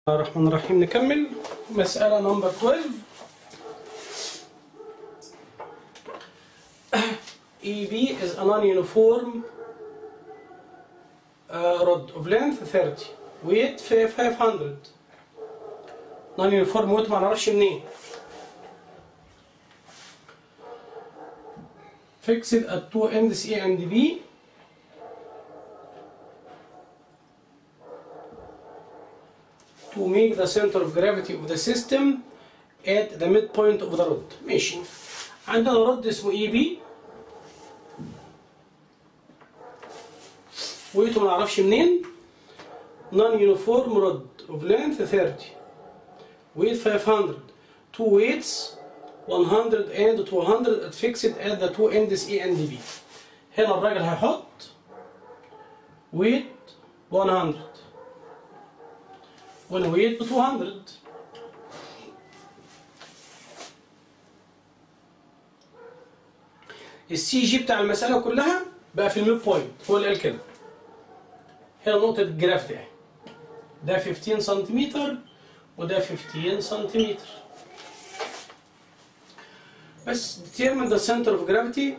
الله الرحمن الرحيم نكمل مسألة نمبر 12 EB is a non-uniform uh, rod of length 30 weight 500 non-uniform weight ما نعرفش منين fixed at two ends A and B to make the center of gravity of the system at the midpoint of the rod ماشي عندنا رد اسمه اي بي ويته ما نعرفش منين non uniform rod of length 30 weight 500 two weights 100 and 200 fixed at the two ends A and B هنا الراجل هيحط weight 100 والويت ب 200 السي جي بتاع المسألة كلها بقى في الميد بوينت هو اللي قال كده هنا نقطة الجراف ده ده 15 سنتيمتر وده 15 سنتيمتر بس determine the center of gravity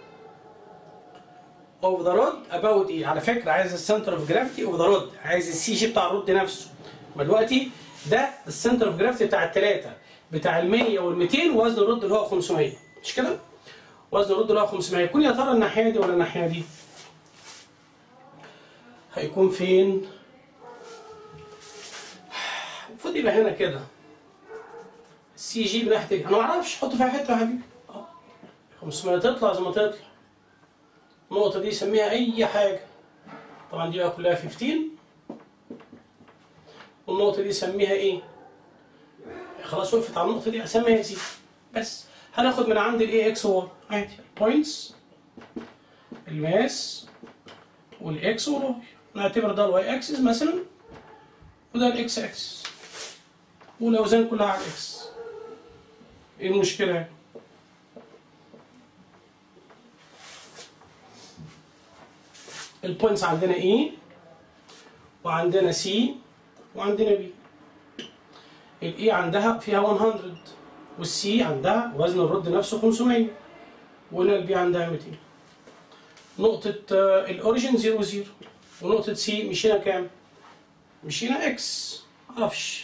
of the rod about ايه على فكرة عايز السنتر اوف جرافيتي اوف ذا رود عايز السي جي بتاع الرود نفسه ما دلوقتي ده السنتر اوف جرافيتي بتاع الثلاثة بتاع ال 100 وال 200 وزن الرد اللي هو 500 مش كده؟ وزن الرد اللي هو 500 يكون يا ترى الناحية دي ولا الناحية دي؟ هيكون فين؟ المفروض يبقى هنا كده السي جي بناحية انا ما اعرفش حطه في حتة يا حبيبي 500 تطلع زي ما تطلع النقطة دي سميها أي حاجة طبعا دي بقى كلها 15 والنقطة دي سميها إيه؟ خلاص وقفت على النقطة دي أسميها سي بس هناخد من عند الإيه إكس واي عادي البوينتس الماس والإكس والواي نعتبر ده الواي أكسس مثلا وده الإكس أكسس والأوزان كلها على الإكس إيه المشكلة يعني؟ البوينتس عندنا A وعندنا C وعندنا B ال A عندها فيها 100 والسي عندها وزن الرد نفسه 500 وهنا البي عندها 200 نقطة الأوريجين 0 0 ونقطة سي مشينا كام؟ مشينا اكس معرفش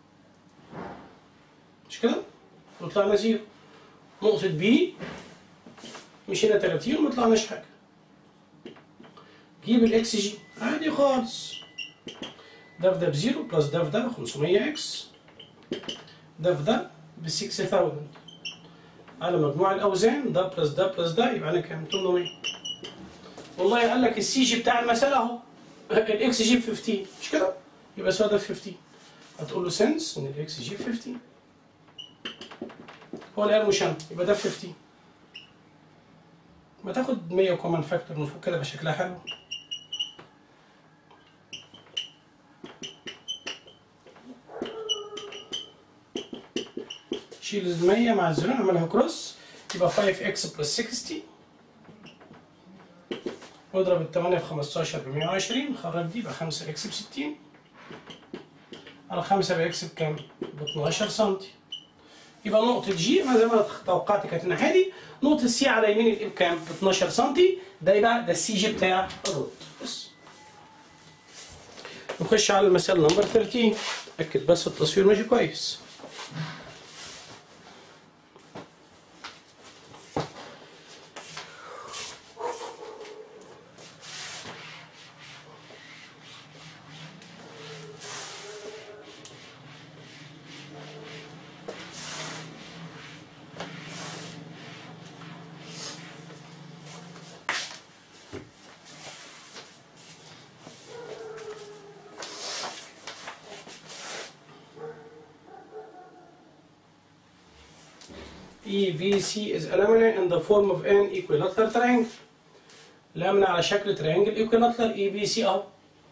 مش كده؟ وطلعنا 0 نقطة بي مشينا 30 وما طلعناش حاجة جيب الاكس جي عادي خالص ده في ده بزيرو بلس ده في ده 500 اكس ده في ده ب 6000 على مجموع الاوزان ده بلس ده بلس ده يبقى انا كام 800 والله قال لك السي جي بتاع المساله اهو الاكس جي ب 15 مش كده يبقى سوا ده ب 15 هتقول له سنس ان الاكس جي ب 15 هو اللي قال مشان يبقى ده ب 15 ما تاخد 100 كومن فاكتور من فوق كده يبقى شكلها حلو شيل ال 100 مع الزيرو نعملها كروس يبقى 5x بلس 60 واضرب ال 8 في 15 ب 120 خرج دي يبقى 5x ب 60 على 5 باكس بكام؟ ب 12 سم يبقى نقطة جي ما زي ما توقعت كانت الناحية دي نقطة سي على يمين الإب كام؟ ب 12 سم ده يبقى ده السي جي بتاع الرد بس نخش على المسألة نمبر 13 أكد بس التصوير ماشي كويس EBC is a lamina in the form of an equilateral triangle. لامنة على شكل triangle equilateral EBC أهو.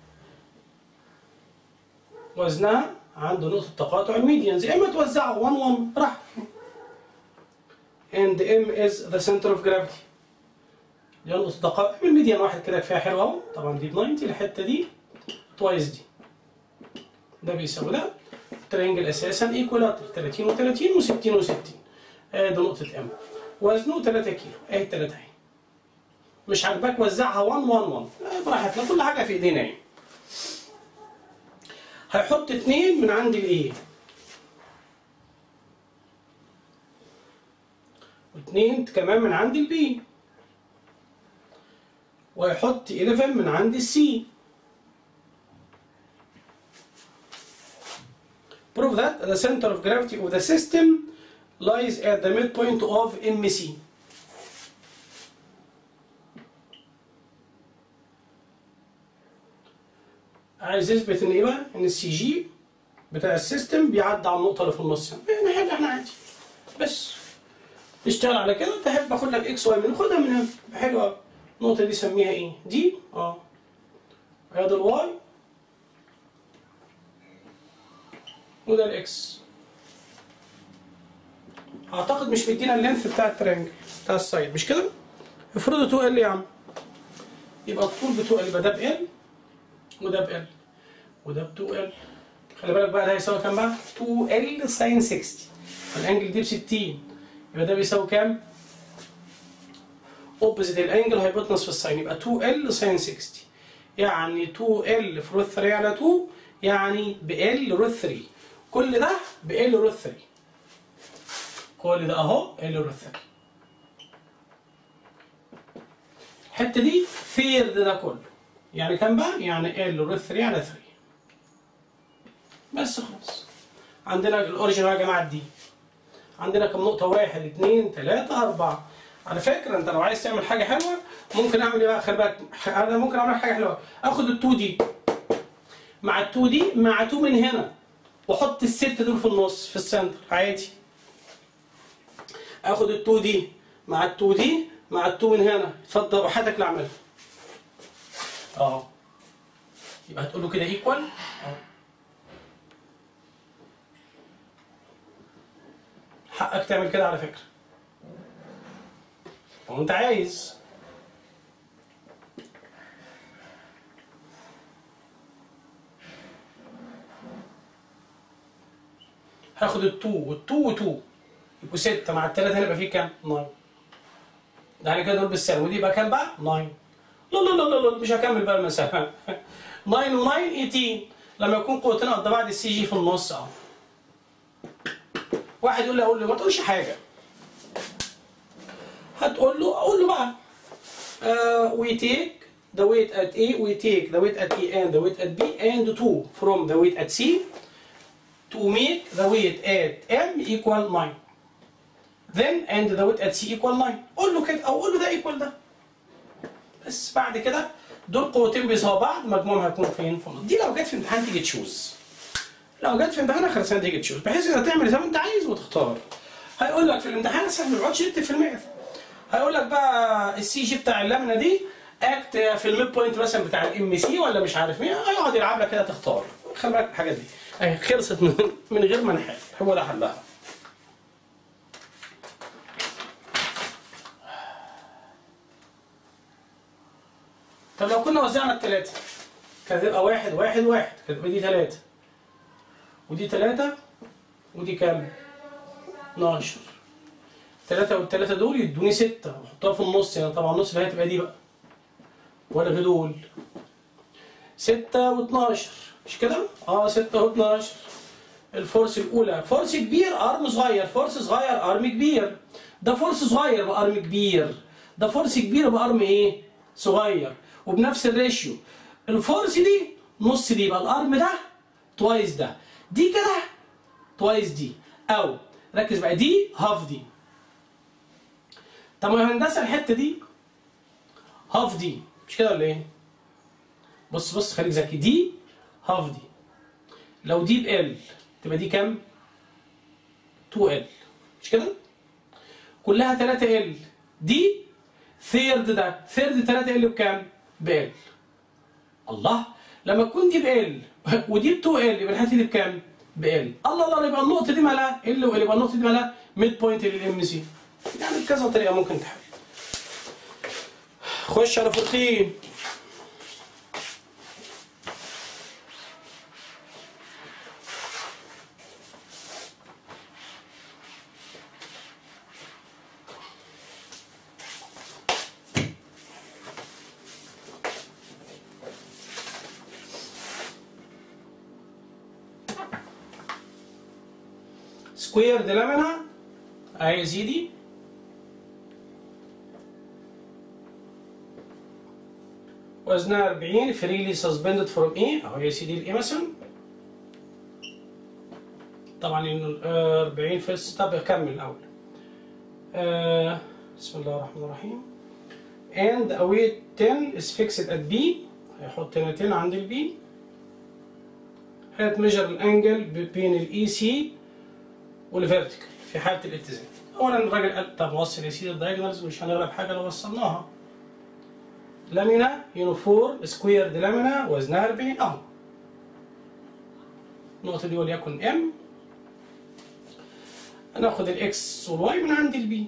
وزنها عنده نقطة تقاطع الميديانز يا إما توزعه 1 1 راح. And M is the center of gravity. دي نقطة تقاطع الميديان واحد كده كفاية حلوة أهو. طبعا دي ب 90 الحتة دي توايس دي. ده بيساوي ده الترينجل اساسا ايكولاتر 30 و30 و60 و60 ادي نقطه ام وزنه 3 كيلو اهي التلاته اهي مش عاجباك وزعها 1 1 1 آه، براحتنا كل حاجه في ايدينا يعني هيحط اتنين من عند الايه واثنين كمان من عند البي ويحط 11 من عند السي Prove that the center of gravity of the system lies at the midpoint of MC. عايز يثبت ان ايه بقى؟ ان السي جي بتاع السيستم بيعدي على النقطة اللي في النص يعني نحل احنا عادي بس نشتغل على كده تحب اخد لك اكس واي من خدها من هنا حلوة النقطة دي سميها ايه؟ دي اه ادي الواي وده الاكس اعتقد مش مدينا اللينث بتاع الترينجل بتاع السايد مش كده؟ افرضوا 2 ال يا عم يبقى الطول ب 2 ال يبقى ده ب ال وده ب ال وده ب 2 ال خلي بالك بقى ده هيساوي كام بقى؟ 2 ال ساين 60 الانجل دي ب 60 يبقى ده بيساوي كام؟ اوبوزيت الانجل هيبطنس في الساين يبقى 2 ال ساين 60 يعني 2 ال في روت 3 على 2 يعني ب ال روت 3 كل ده ب ال روت 3 كل ده اهو ال روت 3 الحته دي ثيرد ده كله يعني كام بقى؟ يعني ال روت 3 على 3 بس خلاص عندنا الاوريجن يا جماعه دي عندنا كم نقطة؟ واحد اثنين ثلاثة أربعة على فكرة أنت لو عايز تعمل حاجة حلوة ممكن أعمل إيه بقى؟ خلي بالك أنا ممكن أعمل حاجة حلوة آخد ال 2 دي مع ال 2 دي مع 2 من هنا وأحط الست دول في النص في السنتر عادي آخد ال 2 دي مع ال 2 دي مع ال 2 من هنا اتفضل وحدك اللي أعملها أه يبقى هتقول له كده ايكوال أه حقك تعمل كده على فكرة لو انت عايز هاخد التو والتو وتو يبقوا ستة مع التلاتة هنبقى فيه كام؟ 9 ده يعني كده دول بالسالب ودي يبقى كام بقى؟ 9 لا لا لا لا لا مش هكمل بقى المسافة 9 و 9 18 لما يكون قوتين قد بعض السي جي في النص اهو واحد يقول لي اقول له ما تقولش حاجه هتقول له اقول له بقى uh, we take the weight at A we take the weight at E and the weight at B and 2 from the weight at C to make the weight at M equal 9 then and the weight at C equal 9 قول له كده او قول له ده equal ده بس بعد كده دول قوتين بيساووا بعض مجموعهم هيكون فين؟ في النص. دي لو جت في امتحان تيجي تشوز لو جت في امتحان اخر سنه تيجي تشوز بحيث انك تعمل زي ما انت عايز وتختار هيقول لك في الامتحان اساسا ما بيقعدش يكتب في المئة هيقول لك بقى السي جي بتاع اللامنه دي اكت في الميد بوينت مثلا بتاع الام سي ولا مش عارف مين هيقعد يلعب لك كده تختار خلي بالك من الحاجات دي اهي خلصت من, من غير ما نحل هو ده حلها طب لو كنا وزعنا الثلاثه كانت هتبقى واحد واحد واحد كانت هتبقى دي ثلاثه ودي ثلاثة ودي كام؟ 12 ثلاثة والثلاثة دول يدوني ستة وحطها في النص يعني طبعا النص اللي هتبقى دي بقى والغي دول ستة و12 مش كده؟ اه ستة و12 الفورس الأولى فورس كبير أرم صغير فورس صغير أرم كبير ده فورس صغير بأرم كبير ده فورس كبير بأرم إيه؟ صغير وبنفس الريشيو الفورس دي نص دي يبقى الأرم ده توايس ده دي كده توايس دي او ركز بقى دي هاف دي طب يا هندسه الحته دي هاف دي مش كده ولا ايه بص بص خليك ذكي دي هاف دي لو دي ب ال تبقى دي كام 2 ال مش كده كلها 3 ال دي ثيرد ده ثيرد 3 ال بكام ب ال الله لما تكون دي ب ال ودي ب 2 ال يبقى الحته دي بكام؟ ب ال الله الله يبقى النقطه دي مالها ال وال يبقى النقطه دي مالها ميد بوينت للام سي يعني بكذا طريقه ممكن تحل خش على 14 سكوير دي لامينا اهي يا سيدي وزنها 40 فريلي سسبندد فروم ايه اهو يا سيدي الايمسون طبعا انه آه، 40 في طب كمل الاول آه، بسم الله الرحمن الرحيم and a weight 10 is fixed at B هيحط هنا 10 عند البي هتميجر الانجل بين الاي سي والفيرتيكال في حاله الاتزان اولا الراجل قال طب وصل يا سيدي الدايجونالز مش هنغلب حاجه لو وصلناها لامينا يونيفور سكوير دي لامينا وزنها 40 اهو النقطه دي وليكن ام هناخد الاكس والواي من عند البي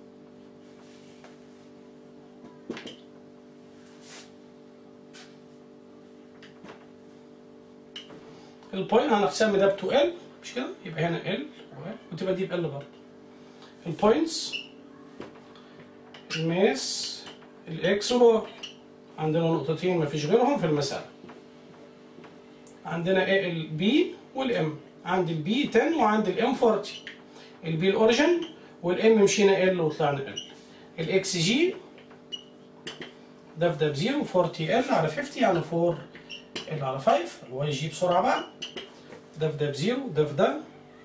البوينت هنقسم ده ب 2 ال مش كده يبقى هنا ال وتبقى دي ب ال برضه البوينتس الماس الاكس والواي عندنا نقطتين مفيش غيرهم في المسألة عندنا البي والام عند البي 10 وعند الام 40 البي الاوريجن والام مشينا ال وطلعنا ال الاكس جي ده في ده بزيرو 40 ال على 50 يعني 4 ال على 5 الواي جي بسرعة بقى ده في ده بزيرو ده في ده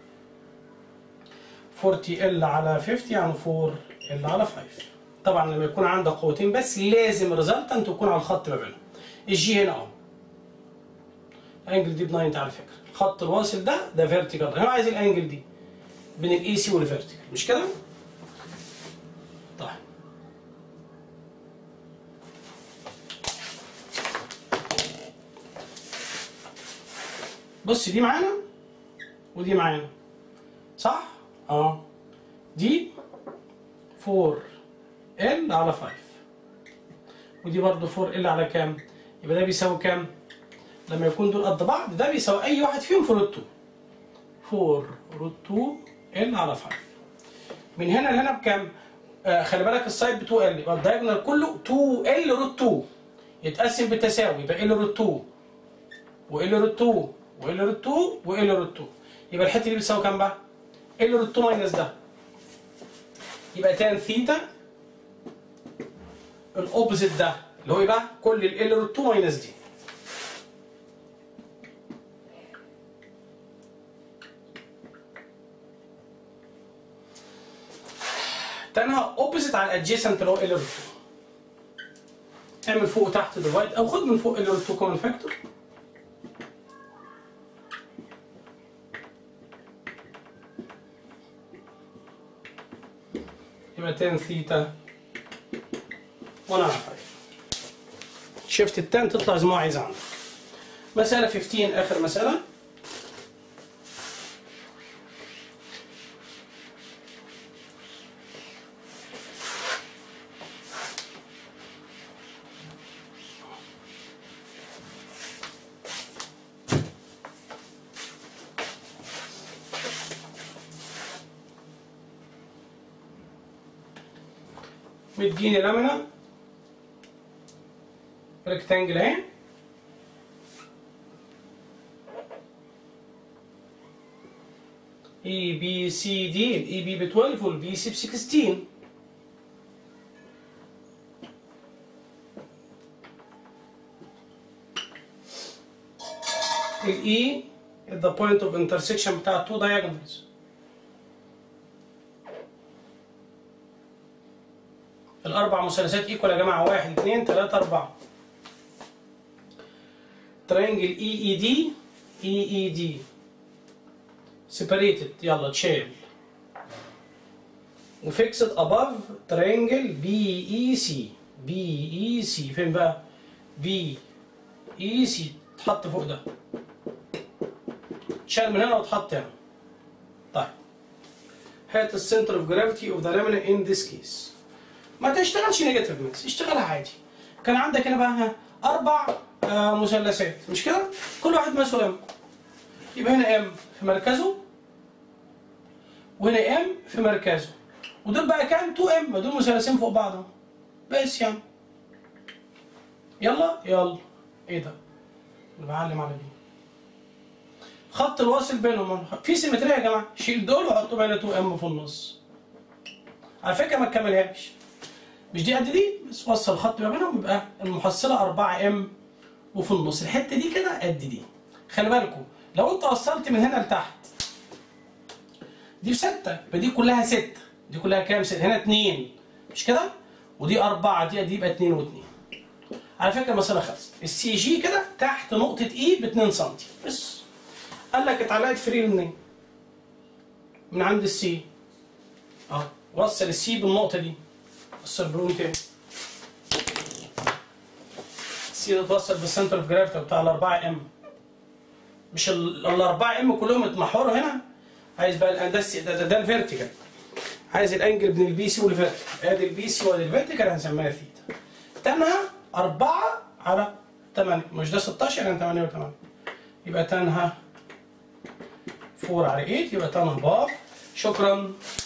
40 ال على 50 يعني 4 ال على 5 طبعا لما يكون عندك قوتين بس لازم ريزلتنت تكون على الخط ما بينهم الجي هنا اهو الانجل دي ب 90 على فكره الخط الواصل ده ده فيرتيكال انا عايز الانجل دي بين الاي سي والفيرتيكال مش كده؟ طيب بص دي معانا ودي معانا صح؟ اه دي 4 ال على 5 ودي برضه 4 ال على كام؟ يبقى ده بيساوي كام؟ لما يكون دول قد بعض ده بيساوي اي واحد فيهم في روت 2 4 روت 2 ال على 5 من هنا لهنا بكام؟ آه خلي بالك السايد ب 2 ال يبقى الدايجونال كله 2 ال روت 2 يتقسم بالتساوي يبقى ال روت 2 وال روت 2 وال روت 2 وال روت 2 يبقى الحته دي بتساوي كام بقى؟ ال روت 2 ماينس ده يبقى تان ثيتا الاوبوزيت ده اللي هو يبقى كل ال روت 2 ماينس دي تانها اوبوزيت على الادجيسنت اللي هو ال روت 2 اعمل فوق وتحت ديفايد او خد من فوق ال روت 2 كومن فاكتور يبقى تان ثيتا 1 على 5 شفت التان تطلع زي ما هو عايز عندك مسألة 15 آخر مسألة مديني لامنة ريكتانجل اهي اي بي سي دي الاي بي ب 12 والبي سي ب 16 الاي at the point of intersection بتاع two diagonals الأربع مثلثات ايكوال يا جماعة واحد اتنين تلاتة أربعة ترينجل اي اي دي اي اي دي separated يلا تشيل وفيكسد above ترينجل بي اي سي بي اي سي فين بقى؟ بي اي سي تحط فوق ده تشال من هنا وتحط هنا طيب هات السنتر اوف جرافيتي اوف ذا لامينا ان ذيس كيس ما تشتغلش نيجاتيف ماكس اشتغلها عادي كان عندك هنا بقى ها اربع آه مثلثات مش كده كل واحد ماسه ام يبقى هنا ام في مركزه وهنا ام في مركزه ودول بقى كام 2 ام دول مثلثين فوق بعض بس يعني يلا يلا ايه ده؟ انا بعلم على دي خط الواصل بينهم في سيمتريه يا جماعه شيل دول وحطهم هنا 2 ام في النص على فكره ما تكملهاش مش دي قد دي بس وصل خط ما بينهم يبقى المحصله 4 ام وفي النص الحته دي كده قد دي خلي بالكم لو انت وصلت من هنا لتحت دي بستة يبقى دي كلها ستة دي كلها كام ستة هنا اتنين مش كده ودي أربعة دي دي يبقى اتنين واتنين على فكرة المسألة خلصت السي جي كده تحت نقطة اي ب 2 سم بس قال لك اتعلقت فري منين؟ من عند السي اه وصل السي بالنقطة دي وصل برون تاني السي ده اتوصل بالسنتر اوف جرافيتي بتاع ال 4 ام مش ال 4 ام كلهم اتمحوروا هنا عايز بقى الهندسي ده, ده, ده الفيرتيكال عايز الانجل بين البي سي والفيرتيكال ادي البي سي وادي الفيرتيكال هنسميها ثيتا تنها 4 على 8 مش ده 16 يعني 8 و8 يبقى تنها 4 على 8 يبقى تنها باف شكرا